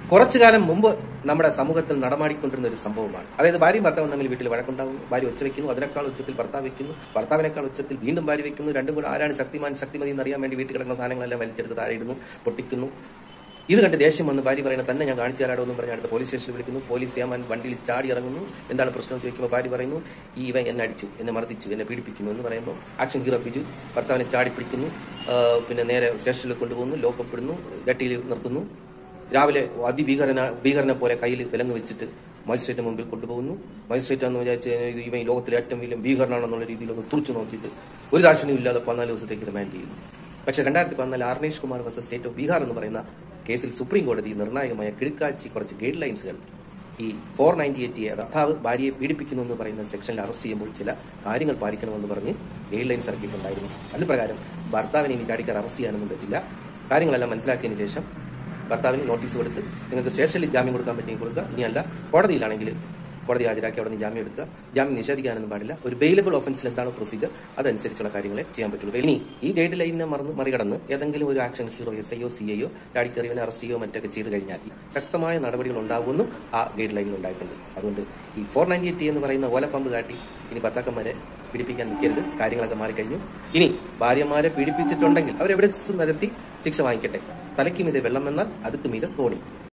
കുറച്ചു കാലം മുമ്പ് നമ്മുടെ സമൂഹത്തിൽ നടമാടിക്കൊണ്ടിരുന്ന ഒരു സംഭവമാണ് അതായത് ഭാര്യയും ഭർത്താവും തമ്മിൽ വീട്ടിൽ വഴക്കുണ്ടാവുന്നു ഭാര്യ ഒച്ച വെക്കുന്നു അതിനേക്കാൾ ഉച്ചത്തിൽ ഭർത്താവ് വെക്കുന്നു ഭർത്താവിനേക്കാൾ ഉച്ചത്തിൽ വീണ്ടും ഭാര്യ വെക്കുന്നു രണ്ടും കൂടെ ആരാണ് ശക്തിമാൻ ശക്തിമതി എന്ന് അറിയാൻ വേണ്ടി വീട്ടിൽ കിടക്കുന്ന സാധനങ്ങളെല്ലാം വലിച്ചെടുത്ത് താഴെ ഇടുന്നു പൊട്ടിക്കുന്നു ഇത് കണ്ട് ദേഷ്യം വന്ന് ഭാര്യ പറയുന്നത് തന്നെ ഞാൻ കാണിച്ചു തരാടോ എന്നും പറഞ്ഞ് അടുത്ത പോലീസ് സ്റ്റേഷനിൽ വിളിക്കുന്നു പോലീസ് ചെയ്യാൻ വണ്ടിയിൽ ചാടി ഇറങ്ങുന്നു എന്താണ് പ്രശ്നം എന്ന് ചോദിക്കുമ്പോൾ ഭാര്യ പറയുന്നു ഈ ഇവൻ എന്നെ അടിച്ചു എന്നെ മർദ്ദിച്ചു എന്നെ പീഡിപ്പിക്കുന്നു എന്ന് പറയുമ്പോൾ ആക്ഷൻ ഹീറോ പിജു ഭർത്താവിനെ ചാടി പിടിക്കുന്നു ആ, പിന്നെ നേരെ സ്റ്റേഷനിൽ കൊണ്ടുപോകുന്നു ലോക്കപ്പ് ഇടുന്നു ഗട്ടിയിൽ നിർത്തുന്നു രാവിലെ അതിഭീകരന ഭീകരനെ പോലെ കയ്യിൽ വിലങ്ങ് വെച്ചിട്ട് മജിസ്ട്രേറ്റ് മുമ്പിൽ കൊണ്ടുപോകുന്നു മജിസ്ട്രേറ്റ് എന്ന് വിചാരിച്ച് ഇത് ഇവൻ ഈ ലോകത്തിലെ ഏറ്റവും വലിയ ഭീകരനാണെന്നുള്ള രീതിയിൽ ഒന്ന് തുറച്ചു നോക്കിയിട്ട് ഒരു ദാക്ഷിണ്യം ഇല്ലാതെ പതിനാല് ദിവസത്തേക്ക് റിമാൻഡ് ചെയ്യുന്നു പക്ഷേ രണ്ടായിരത്തി പതിനാല് Arnesh Kumar versus state of Bihar എന്ന് പറയുന്ന കേസിൽ സുപ്രീം കോടതി നിർണായകമായ കിഴക്കാഴ്ച കുറച്ച് ഗൈഡ് ലൈൻസുകൾ ഈ ഫോർ നയൻറ്റി എയ്റ്റി ഭർത്താവ് ഭാര്യയെ പീഡിപ്പിക്കുന്നു എന്ന് പറയുന്ന സെക്ഷനിൽ അറസ്റ്റ് ചെയ്യുമ്പോൾ ചില കാര്യങ്ങൾ പാലിക്കണമെന്ന് പറഞ്ഞ് ഗൈഡ് ലൈൻസ് ഇറക്കിയിട്ടുണ്ടായിരുന്നു അതിന് പ്രകാരം ഭർത്താവിനെ ഇനി ചാടിക്കാർ അറസ്റ്റ് ചെയ്യാനൊന്നും പറ്റില്ല കാര്യങ്ങളെല്ലാം മനസ്സിലാക്കിയതിന് ശേഷം ഭർത്താവിന് നോട്ടീസ് കൊടുത്ത് നിങ്ങൾക്ക് സ്റ്റേഷനിൽ ജാമ്യം കൊടുക്കാൻ പറ്റുമെങ്കിൽ കൊടുക്കുക ഇനിയല്ല കോടതിയിലാണെങ്കിൽ കോടതി ഹാജരാക്കി അവിടെ നിന്ന് ജാമ്യം എടുക്കുക ജാമ്യം നിഷേധിക്കാനൊന്നും പാടില്ല ഒരു ബെയിലബിൾ ഓഫൻസിൽ എന്താണ് പ്രൊസീജിയർ അതനുസരിച്ചുള്ള കാര്യങ്ങളെ ചെയ്യാൻ പറ്റുള്ളൂ ഇനി ഈ ഗൈഡ് ലൈനിനെ മറന്ന് മറികടന്ന് ഏതെങ്കിലും ഒരു ആക്ഷൻ ഹീറോ എസ് ഐയോ സി ഐയോ ചാടിക്കറിയവനെ അറസ്റ്റ് ചെയ്യുകയോ മറ്റൊക്കെ ചെയ്ത് കഴിഞ്ഞാൽ ശക്തമായ നടപടികൾ ഉണ്ടാകുമെന്നും ആ ഗൈഡ് ലൈനിൽ ഉണ്ടായിട്ടുണ്ട് അതുകൊണ്ട് ഈ ഫോർ നയൻറ്റി എയ്റ്റി എന്ന് പറയുന്ന ഓലപ്പമ്പ് കാട്ടി ഇനി ഭർത്താക്കന്മാരെ പീഡിപ്പിക്കാൻ നിൽക്കരുത് കാര്യങ്ങളൊക്കെ മാറിക്കഴിഞ്ഞു ഇനി ഭാര്യമാരെ പീഡിപ്പിച്ചിട്ടുണ്ടെങ്കിൽ അവരെവിടെ നിരത്തി ശിക്ഷ വാങ്ങിക്കട്ടെ തലയ്ക്ക് മീതെ വെള്ളം എന്നാൽ അതുക്ക് മീതെ തോണി